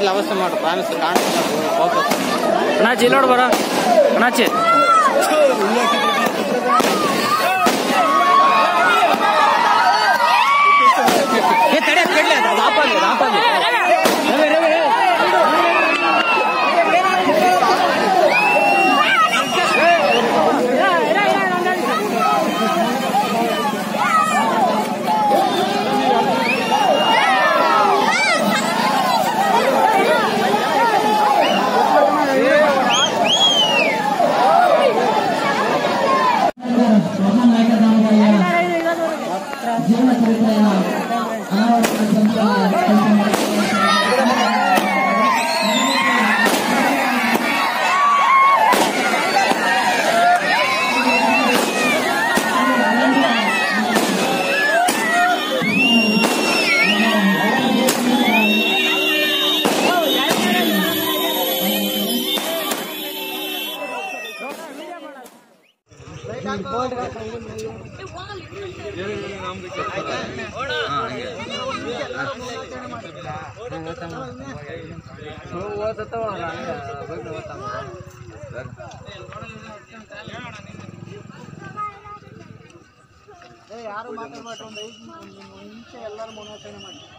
ಎಲ್ಲ ಅವಸ್ಥೆ ಮಾಡು ಪ್ರಾಮಿಸ್ ಕಾಣಿಸ್ತಾ ಫೋಕಸ್ ಅಣ್ಣಾಚಿ ಇಲ್ಲಿ ನೋಡು ಬರ ಅಣ್ಣಾಚಿ ಏ ತಡೆ ಕಡ್ಲೆ ಅದು ಆಪಾಗಿ ಅದು ಆಪಾಗಿ ರವಿ ರವಿ ಜೀವನ ಚರಿತ್ರೆಯ ಅನಾವರಣ ಸಂಸ್ಥೆಯ ಯಾರು ಮಾತಾಡ್ಬೇಡ್ರಿ ಒಂದು ಐದು ನಿಮಿಷ ಎಲ್ಲರೂ ಮನೋಚನೆ ಮಾಡಿ